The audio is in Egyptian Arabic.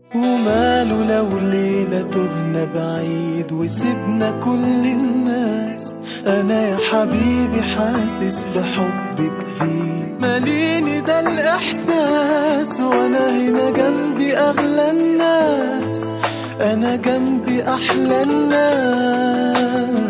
وماله لو ليلة تهنا بعيد وسبنا كل الناس أنا يا حبيبي حاسس بحب جديد ماليني ده الإحساس وأنا هنا جنبي أغلى الناس أنا جنبي أحلى الناس